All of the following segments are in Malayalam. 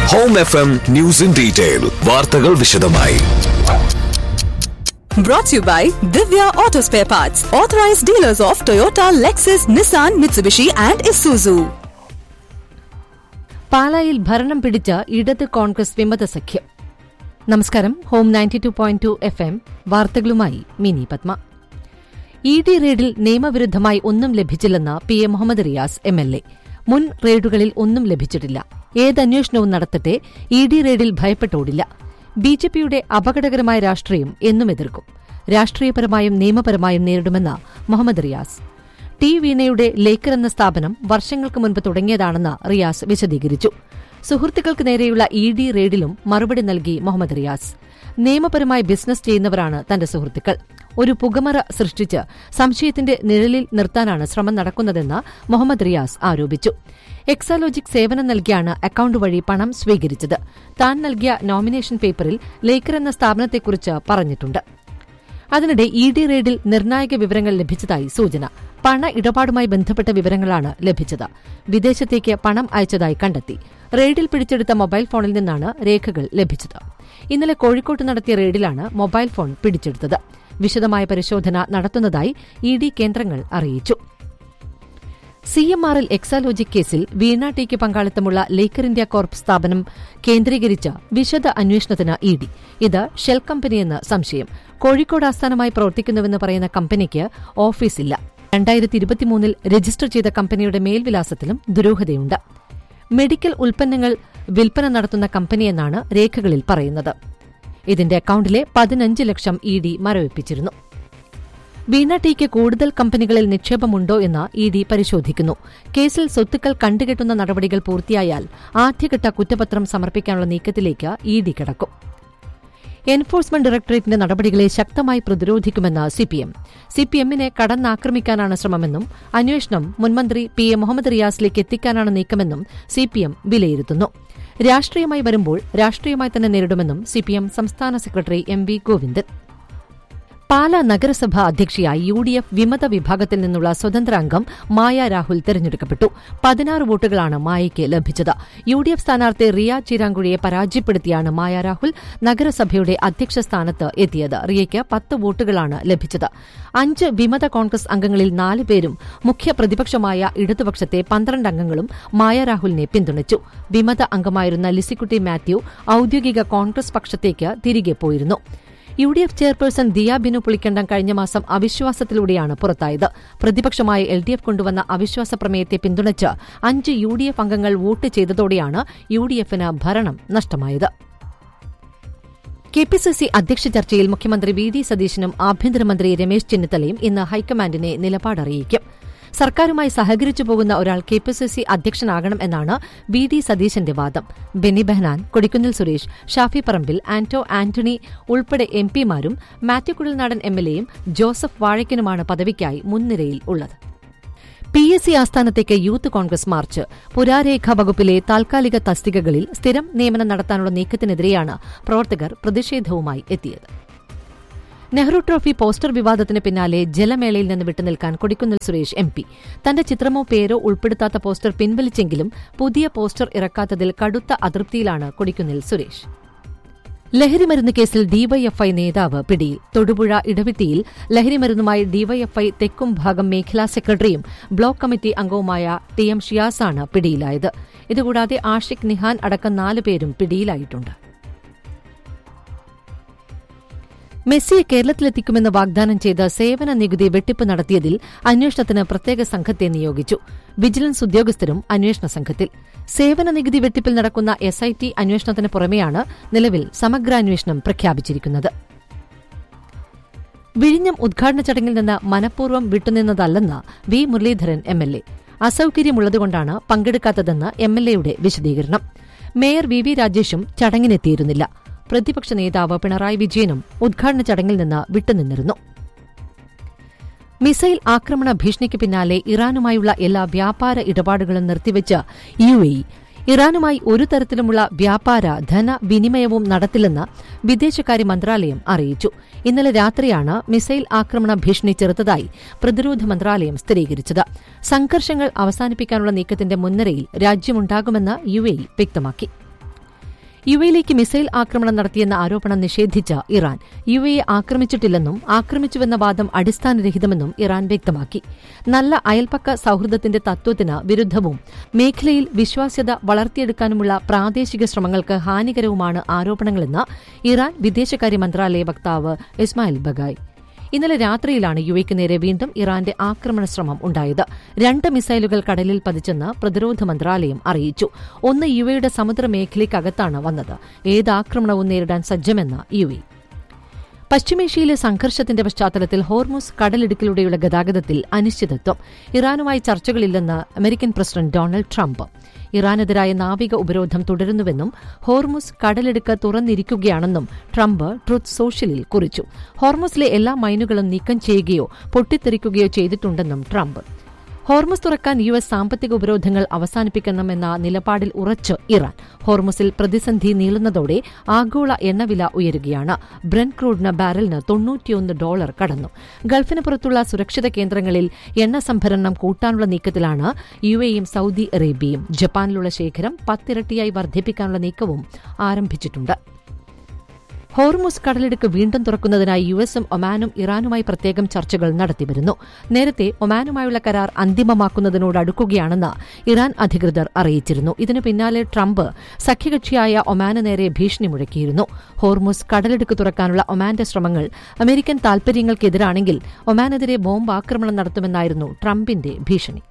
Home F M news in detail വാർത്തകൾ വിശദമായി Brought to you by Divya Auto Spare Parts, authorized dealers of Toyota, Lexus, Nissan, Mitsubishi, and Isuzu. പാലായിൽ ഭരണം പിടിച്ച ഇടത് കോൺഗ്രസ് വിമത സഖ്യം നമസ്കാരം home ninety two point two F M വാർത്തകളുമായി മിനി പത്മ ഇ ഡി റെയ്ഡിൽ നിയമവിരുദ്ധമായി ഒന്നും ലഭിച്ചില്ലെന്ന് P A Muhammad Riyas M L A മുൻ റെയ്ഡുകളിൽ ഒന്നും ലഭിച്ചിട്ടില്ല ഏതന്വേഷണവും നടത്തട്ടെ ഇ ഡി റെയ്ഡിൽ ഭയപ്പെട്ടോടില്ല ബി ജെ പിയുടെ അപകടകരമായ രാഷ്ട്രീയം എന്നും എതിർക്കും രാഷ്ട്രീയപരമായും നിയമപരമായും നേരിടുമെന്ന് മുഹമ്മദ് റിയാസ് ടി വീണയുടെ ലേക്കർ എന്ന സ്ഥാപനം വർഷങ്ങൾക്ക് മുൻപ് തുടങ്ങിയതാണെന്ന് റിയാസ് വിശദീകരിച്ചു സുഹൃത്തുക്കൾക്ക് നേരെയുള്ള ഇ ഡി റെയ്ഡിലും മറുപടി നൽകി മുഹമ്മദ് റിയാസ് നിയമപരമായി ബിസിനസ് ചെയ്യുന്നവരാണ് തന്റെ സുഹൃത്തുക്കൾ ഒരു പുകമറ സൃഷ്ടിച്ച് സംശയത്തിന്റെ നിഴലിൽ നിർത്താനാണ് ശ്രമം നടക്കുന്നതെന്ന് മുഹമ്മദ് റിയാസ് ആരോപിച്ചു എക്സാലോജിക് സേവനം നൽകിയാണ് അക്കൌണ്ട് വഴി പണം സ്വീകരിച്ചത് താൻ നൽകിയ നോമിനേഷൻ പേപ്പറിൽ ലേക്കർ എന്ന സ്ഥാപനത്തെക്കുറിച്ച് പറഞ്ഞിട്ടുണ്ട് അതിനിടെ ഇ ഡി റെയ്ഡിൽ നിർണായക വിവരങ്ങൾ ലഭിച്ചതായി സൂചന പണ ഇടപാടുമായി ബന്ധപ്പെട്ട വിവരങ്ങളാണ് ലഭിച്ചത് വിദേശത്തേക്ക് പണം അയച്ചതായി കണ്ടെത്തി റെയ്ഡിൽ പിടിച്ചെടുത്ത മൊബൈൽ ഫോണിൽ നിന്നാണ് രേഖകൾ ലഭിച്ചത് ഇന്നലെ കോഴിക്കോട്ട് നടത്തിയ റെയ്ഡിലാണ് മൊബൈൽ ഫോൺ പിടിച്ചെടുത്തത് വിശദമായ പരിശോധന നടത്തുന്നതായി ഇ ഡി കേന്ദ്രങ്ങൾ അറിയിച്ചു C M R L Exalogic കേസിൽ വീണ ടിക്ക് പങ്കാളിത്തമുള്ള ലേക്കർ ഇന്ത്യ കോർപ്പ് സ്ഥാപനം കേന്ദ്രീകരിച്ച വിശദ അന്വേഷണത്തിന് ഇ ഡി ഇത് ഷെൽ കമ്പനിയെന്ന് സംശയം കോഴിക്കോട് ആസ്ഥാനമായി പ്രവർത്തിക്കുന്നുവെന്ന് പറയുന്ന കമ്പനിക്ക് ഓഫീസില്ല രണ്ടായിരത്തി ഇരുപത്തിമൂന്നിൽ രജിസ്റ്റർ ചെയ്ത കമ്പനിയുടെ മേൽവിലാസത്തിലും ദുരൂഹതയുണ്ട് മെഡിക്കൽ ഉൽപ്പന്നങ്ങൾ വിൽപ്പന നടത്തുന്ന കമ്പനിയെന്നാണ് രേഖകളിൽ പറയുന്നത് ഇതിന്റെ അക്കൌണ്ടിലെ പതിനഞ്ച് ലക്ഷം ഇ ഡി മരവിപ്പിച്ചിരുന്നു വീണ ടിക്ക് കൂടുതൽ കമ്പനികളിൽ നിക്ഷേപമുണ്ടോ എന്ന് ഇ ഡി പരിശോധിക്കുന്നു കേസിൽ സ്വത്തുക്കൾ കണ്ടുകെട്ടുന്ന നടപടികൾ പൂർത്തിയായാൽ ആദ്യഘട്ട കുറ്റപത്രം സമർപ്പിക്കാനുള്ള നീക്കത്തിലേക്ക് ഇ ഡി കിടക്കും എൻഫോഴ്സ്മെന്റ് ഡയറക്ടറേറ്റിന്റെ നടപടികളെ ശക്തമായി പ്രതിരോധിക്കുമെന്ന് സിപിഎം സിപിഎമ്മിനെ കടന്നാക്രമിക്കാനാണ് ശ്രമമെന്നും അന്വേഷണം മുൻമന്ത്രി പി എ മുഹമ്മദ് റിയാസിലേക്ക് എത്തിക്കാനാണ് നീക്കമെന്നും സിപിഎം വിലയിരുത്തുന്നു രാഷ്ട്രീയമായി വരുമ്പോൾ രാഷ്ട്രീയമായി തന്നെ നേരിടുമെന്നും സിപിഎം സംസ്ഥാന secretary M V Govindan Pala നഗരസഭ അധ്യക്ഷയായി യു ഡി എഫ് വിമത വിഭാഗത്തിൽ നിന്നുള്ള സ്വതന്ത്ര അംഗം മായ രാഹുൽ തെരഞ്ഞെടുക്കപ്പെട്ടു പതിനാറ് വോട്ടുകളാണ് മായയ്ക്ക് ലഭിച്ചത് യു ഡി എഫ് സ്ഥാനാർത്ഥി റിയ ചിരാങ്കുഴിയെ പരാജയപ്പെടുത്തിയാണ് മായ രാഹുൽ നഗരസഭയുടെ അധ്യക്ഷ സ്ഥാനത്ത് എത്തിയത് റിയയ്ക്ക് പത്ത് വോട്ടുകളാണ് ലഭിച്ചത് അഞ്ച് വിമത കോൺഗ്രസ് അംഗങ്ങളിൽ നാല് പേരും മുഖ്യ പ്രതിപക്ഷമായ ഇടതുപക്ഷത്തെ പന്ത്രണ്ട് അംഗങ്ങളും മായ രാഹുലിനെ പിന്തുണച്ചു വിമത അംഗമായിരുന്ന ലിസിക്കുട്ടി മാത്യു ഔദ്യോഗിക കോൺഗ്രസ് പക്ഷത്തേക്ക് തിരികെ പോയിരുന്നു U D F chairperson Diya Binu Pulikkandam കഴിഞ്ഞ മാസം അവിശ്വാസത്തിലൂടെയാണ് പുറത്തായത് പ്രതിപക്ഷമായ എൽ ഡി എഫ് കൊണ്ടുവന്ന അവിശ്വാസ പ്രമേയത്തെ പിന്തുണച്ച് അഞ്ച് യു ഡി എഫ് അംഗങ്ങൾ വോട്ട് ചെയ്തതോടെയാണ് യു ഡി എഫിന് ഭരണം നഷ്ടമായത് കെ പി സി സി അധ്യക്ഷ ചർച്ചയിൽ മുഖ്യമന്ത്രി വി ഡി സതീശനും ആഭ്യന്തരമന്ത്രി രമേശ് ചെന്നിത്തലയും ഇന്ന് ഹൈക്കമാൻഡിനെ നിലപാടറിയിക്കും സർക്കാരുമായി സഹകരിച്ചു പോകുന്ന ഒരാൾ കെ പി സി സി അധ്യക്ഷനാകണം എന്നാണ് വി ഡി സതീശന്റെ വാദം ബെന്നി ബെഹനാൻ കൊടിക്കുന്നിൽ സുരേഷ് ഷാഫി പറമ്പിൽ ആന്റോ ആന്റണി ഉൾപ്പെടെ എം പിമാരും മാത്യു കുഴൽനാടൻ എം എൽ എയും ജോസഫ് വാഴയ്ക്കനുമാണ് പദവിക്കായി മുൻനിരയിൽ ഉള്ളത് പി എസ് സി ആസ്ഥാനത്തേക്ക് യൂത്ത് കോൺഗ്രസ് മാർച്ച് പുരാരേഖ വകുപ്പിലെ താൽക്കാലിക തസ്തികകളിൽ സ്ഥിരം നിയമനം നടത്താനുള്ള നീക്കത്തിനെതിരെയാണ് പ്രവർത്തകർ പ്രതിഷേധവുമായി എത്തിയത് നെഹ്റു ട്രോഫി പോസ്റ്റർ വിവാദത്തിന് പിന്നാലെ ജലമേളയിൽ നിന്ന് വിട്ടുനിൽക്കാൻ കൊടിക്കുന്നിൽ സുരേഷ് എം പി തന്റെ ചിത്രമോ പേരോ ഉൾപ്പെടുത്താത്ത പോസ്റ്റർ പിൻവലിച്ചെങ്കിലും പുതിയ പോസ്റ്റർ ഇറക്കാത്തതിൽ കടുത്ത അതൃപ്തിയിലാണ് കൊടിക്കുന്നിൽ സുരേഷ് ലഹരിമരുന്ന് കേസിൽ ഡിവൈഎഫ്ഐ നേതാവ് പിടിയിൽ തൊടുപുഴ ഇടവിട്ടിയിൽ ലഹരിമരുന്നുമായി ഡിവൈഎഫ്ഐ തെക്കും ഭാഗം മേഖലാ സെക്രട്ടറിയും ബ്ലോക്ക് കമ്മിറ്റി അംഗവുമായ ടി എം ഷിയാസാണ് പിടിയിലായത് ഇതുകൂടാതെ ആഷിഖ് നിഹാൻ അടക്കം നാല് പേരും പിടിയിലായിട്ടുണ്ട് മെസ്സിയെ കേരളത്തിലെത്തിക്കുമെന്ന് വാഗ്ദാനം ചെയ്ത സേവന നികുതി വെട്ടിപ്പ് നടത്തിയതിൽ അന്വേഷണത്തിന് പ്രത്യേക സംഘത്തെ നിയോഗിച്ചു വിജിലൻസ് ഉദ്യോഗസ്ഥരും അന്വേഷണ സംഘത്തിൽ സേവന നികുതി വെട്ടിപ്പിൽ നടക്കുന്ന എസ് ഐ ടി അന്വേഷണത്തിന് പുറമെയാണ് നിലവിൽ സമഗ്രാന്വേഷണം പ്രഖ്യാപിച്ചിരിക്കുന്നത് വിഴിഞ്ഞം ഉദ്ഘാടന ചടങ്ങിൽ നിന്ന് മനഃപൂർവ്വം വിട്ടുനിന്നതല്ലെന്ന് V Muraleedharan M L A അസൌകര്യമുള്ളതുകൊണ്ടാണ് പങ്കെടുക്കാത്തതെന്ന് എം എൽ എയുടെ വിശദീകരണം മേയർ വി വി രാജേഷും ചടങ്ങിനെത്തിയിരുന്നില്ല പ്രതിപക്ഷ നേതാവ് പിണറായി വിജയനും ഉദ്ഘാടന ചടങ്ങിൽ നിന്ന് വിട്ടുനിന്നിരുന്നു മിസൈൽ ആക്രമണ ഭീഷണിക്ക് പിന്നാലെ ഇറാനുമായുള്ള എല്ലാ വ്യാപാര ഇടപാടുകളും നിർത്തിവെച്ച് യു എ ഇറാനുമായി ഒരു തരത്തിലുമുള്ള വ്യാപാര ധന വിനിമയവും നടത്തില്ലെന്ന് വിദേശകാര്യ മന്ത്രാലയം അറിയിച്ചു ഇന്നലെ രാത്രിയാണ് മിസൈൽ ആക്രമണ ഭീഷണി ചെറുത്തതായി പ്രതിരോധ മന്ത്രാലയം സ്ഥിരീകരിച്ചത് സംഘർഷങ്ങൾ അവസാനിപ്പിക്കാനുള്ള നീക്കത്തിന്റെ മുൻനിരയിൽ രാജ്യമുണ്ടാകുമെന്ന് യു എ വ്യക്തമാക്കി യു എയിലേക്ക് മിസൈൽ ആക്രമണം നടത്തിയെന്ന ആരോപണം നിഷേധിച്ച ഇറാൻ യു എയെ ആക്രമിച്ചിട്ടില്ലെന്നും ആക്രമിച്ചുവെന്ന വാദം അടിസ്ഥാനരഹിതമെന്നും ഇറാൻ വ്യക്തമാക്കി നല്ല അയൽപക്ക സൌഹൃദത്തിന്റെ തത്വത്തിന് വിരുദ്ധവും മേഖലയിൽ വിശ്വാസ്യത വളർത്തിയെടുക്കാനുമുള്ള പ്രാദേശിക ശ്രമങ്ങൾക്ക് ഹാനികരവുമാണ് ആരോപണങ്ങളെന്ന് ഇറാൻ വിദേശകാര്യ മന്ത്രാലയ വക്താവ് ഇസ്മായിൽ ബഗായ് ഇന്നലെ രാത്രിയിലാണ് യു എക്ക് നേരെ വീണ്ടും ഇറാന്റെ ആക്രമണ ശ്രമം ഉണ്ടായത് രണ്ട് മിസൈലുകൾ കടലിൽ പതിച്ചെന്ന് പ്രതിരോധ മന്ത്രാലയം അറിയിച്ചു ഒന്ന് യു എയുടെ സമുദ്രമേഖലയ്ക്കകത്താണ് വന്നത് ഏത് ആക്രമണവും നേരിടാൻ സജ്ജമെന്ന് യു എ പശ്ചിമേഷ്യയിലെ സംഘർഷത്തിന്റെ പശ്ചാത്തലത്തിൽ ഹോർമുസ് കടലിടുക്കിലൂടെയുള്ള ഗതാഗതത്തിൽ അനിശ്ചിതത്വം ഇറാനുമായി ചർച്ചകളില്ലെന്ന് അമേരിക്കൻ പ്രസിഡന്റ് ഡൊണാൾഡ് ട്രംപ് ഇറാനെതിരായ നാവിക ഉപരോധം തുടരുന്നുവെന്നും ഹോർമുസ് കടലിടുക്ക് തുറന്നിരിക്കുകയാണെന്നും ട്രംപ് ട്രുത്ത് സോഷ്യലിൽ കുറിച്ചു ഹോർമുസിലെ എല്ലാ മൈനുകളും നീക്കം ചെയ്യുകയോ പൊട്ടിത്തെറിക്കുകയോ ചെയ്തിട്ടുണ്ടെന്നും ട്രംപ് ഹോർമുസ് തുറക്കാൻ യു എസ് സാമ്പത്തിക ഉപരോധങ്ങൾ അവസാനിപ്പിക്കണമെന്ന നിലപാടിൽ ഉറച്ച് ഇറാൻ ഹോർമുസിൽ പ്രതിസന്ധി നീളുന്നതോടെ ആഗോള എണ്ണവില ഉയരുകയാണ് ബ്രന്റ് ക്രൂഡിന് ബാരലിന് തൊണ്ണൂറ്റിയൊന്ന് ഡോളർ കടന്നു ഗൾഫിന് പുറത്തുള്ള സുരക്ഷിത കേന്ദ്രങ്ങളിൽ എണ്ണ സംഭരണം കൂട്ടാനുള്ള നീക്കത്തിലാണ് യു എയും സൌദി അറേബ്യയും ജപ്പാനിലുള്ള ശേഖരം പത്തിരട്ടിയായി വർദ്ധിപ്പിക്കാനുള്ള നീക്കവും ആരംഭിച്ചിട്ടുണ്ട് ഹോർമുസ് കടലിടുക്ക് വീണ്ടും തുറക്കുന്നതിനായി യു എസും ഒമാനും ഇറാനുമായി പ്രത്യേകം ചർച്ചകൾ നടത്തിവരുന്നു നേരത്തെ ഒമാനുമായുള്ള കരാർ അന്തിമമാക്കുന്നതിനോട് അടുക്കുകയാണെന്ന് ഇറാൻ അധികൃതർ അറിയിച്ചിരുന്നു ഇതിനു പിന്നാലെ ട്രംപ് സഖ്യകക്ഷിയായ ഒമാന് നേരെ ഭീഷണി മുഴക്കിയിരുന്നു ഹോർമുസ് കടലിടുക്ക് തുറക്കാനുള്ള ഒമാന്റെ ശ്രമങ്ങൾ അമേരിക്കൻ താൽപര്യങ്ങൾക്കെതിരാണെങ്കിൽ ഒമാനെതിരെ ബോംബ് ആക്രമണം നടത്തുമെന്നായിരുന്നു ട്രംപിന്റെ ഭീഷണി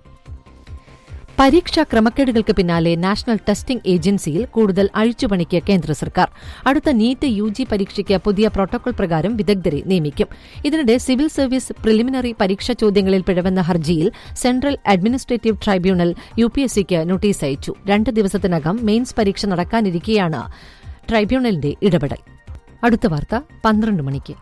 പരീക്ഷാ ക്രമക്കേടുകൾക്ക് പിന്നാലെ നാഷണൽ ടെസ്റ്റിംഗ് ഏജൻസിയിൽ കൂടുതൽ അഴിച്ചുപണിക്ക് കേന്ദ്ര സർക്കാർ അടുത്ത നീറ്റ് യു ജി പരീക്ഷയ്ക്ക് പുതിയ പ്രോട്ടോകോൾ പ്രകാരം വിദഗ്ധരെ നിയമിക്കും ഇതിനിടെ സിവിൽ സർവീസ് പ്രിലിമിനറി പരീക്ഷാ ചോദ്യങ്ങളിൽ പിഴവെന്ന ഹർജിയിൽ central administrative tribunal U P S സിക്ക് നോട്ടീസ് അയച്ചു രണ്ട് ദിവസത്തിനകം മെയിൻസ് പരീക്ഷ നടക്കാനിരിക്കെയാണ് ട്രൈബ്യൂണലിന്റെ ഇടപെടൽ അടുത്ത വാർത്ത പന്ത്രണ്ട് മണിക്ക്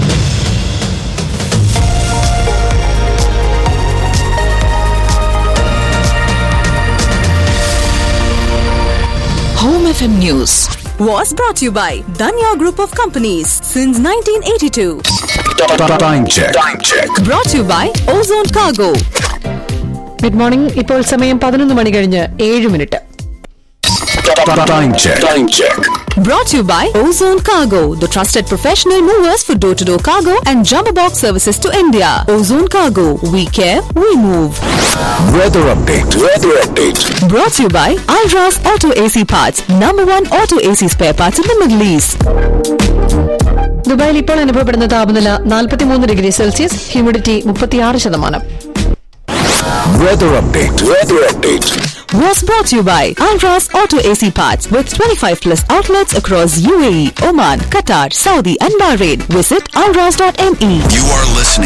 Home FM News was brought to you by Danya Group of Companies since 1982. Time check. Time check. Brought to you by Ozone Cargo. Good morning ഇപ്പോൾ സമയം പതിനൊന്ന് മണി കഴിഞ്ഞ് ഏഴ് minute Time check. Time check. Brought to you by Ozone Cargo, the trusted professional movers for door to door cargo and jumbo box services to India. Ozone Cargo, we care, we move. Weather update. Weather update. Brought to you by Alras Auto AC Parts, number one auto AC spare parts in the Middle East. ദുബായിൽ ഇപ്പോൾ അനുഭവപ്പെടുന്ന താപനില നാൽപ്പത്തിമൂന്ന് ഡിഗ്രി സെൽഷ്യസ് ഹ്യൂമിഡിറ്റി മുപ്പത്തിയാറ് ശതമാനം Weather update. Weather update. Was brought to you by Alras Auto AC Parts with 25 plus outlets across UAE, Oman, Qatar, Saudi, and Bahrain. Visit alras.me. You are listening